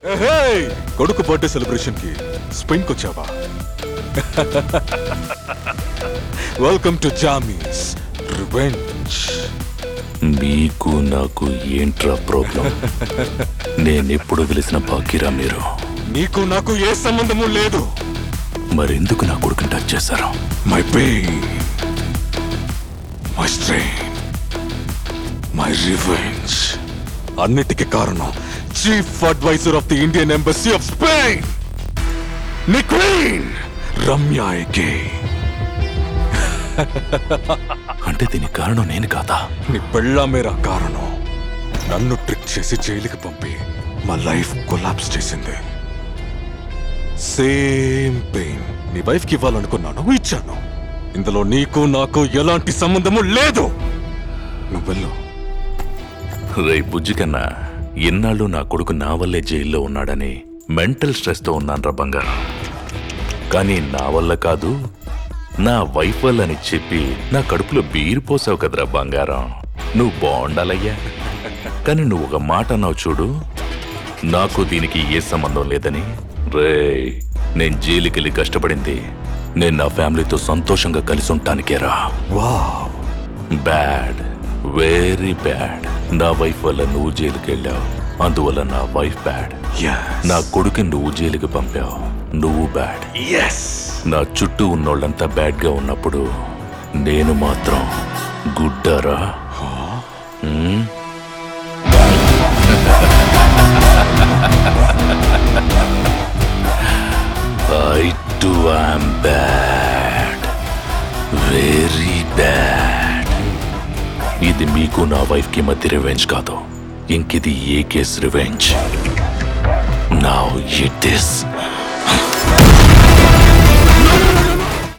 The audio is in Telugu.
ఏహేయ్! కొడుకు బర్త్డే సెలబ్రేషన్ కి స్పెయిన్ వచ్చావా వెల్కమ్ టు జామీస్ రివెంజ్ మీకు నాకు ఏంట్రా ప్రాబ్లం నేనెప్పుడు పిలిచిన బాకీరా మీరు నీకు నాకు ఏ సంబంధము లేదు మరెందుకు నా కొడుకుని టచ్ చేశారు my pain my strain my revenge అన్నిటికీ కారణం chief adviser of the Indian embassy of Spain నీ క్వీన్ రమ్యాయికి అంటే దీనికి కారణం నేను కాదా నీ పెళ్ళామేరా కారణం నన్ను ట్రిక్ చేసి జైలుకి పంపి మా లైఫ్ కొలాప్స్ చేసింది సేమ్ పెయిన్ నీ వైఫ్ కి ఇవ్వాలనుకున్నాను ఇచ్చాను ఇందులో నీకు నాకు ఎలాంటి సంబంధము లేదు నువ్వు వెళ్ళు రే బుజ్జి కన్నా ఇన్నాళ్ళు నా కొడుకు నా వల్లే జైల్లో ఉన్నాడని మెంటల్ స్ట్రెస్ తో ఉన్నాను రా బంగారం కానీ నా వల్ల కాదు నా వైఫ్ వల్లని చెప్పి నా కడుపులో బీరు పోసావు కదరా బంగారం నువ్వు బాగుండాలయ్యా కానీ నువ్వు ఒక మాట అన్నావు చూడు నాకు దీనికి ఏ సంబంధం లేదని రే నేను జైలుకెళ్ళి కష్టపడింది నేను నా ఫ్యామిలీతో సంతోషంగా కలిసి ఉంటానికేరా వావ్ బ్యాడ్ వెరీ బ్యాడ్ నా వైఫ్ వల్ల నువ్వు జైలుకి వెళ్ళావు అందువల్ల నా వైఫ్ బ్యాడ్ నా కొడుకు నువ్వు జైలుకి పంపావు నువ్వు బ్యాడ్ ఎస్ నా చుట్టూ ఉన్నోళ్ళంతా బ్యాడ్ గా ఉన్నప్పుడు నేను మాత్రం గుడ్డారా హ్మ్? I too am bad. Very bad ఇది మీకు నా వైఫ్ కి మధ్య రివెంజ్ కాదు ఇంకిది a case revenge now it this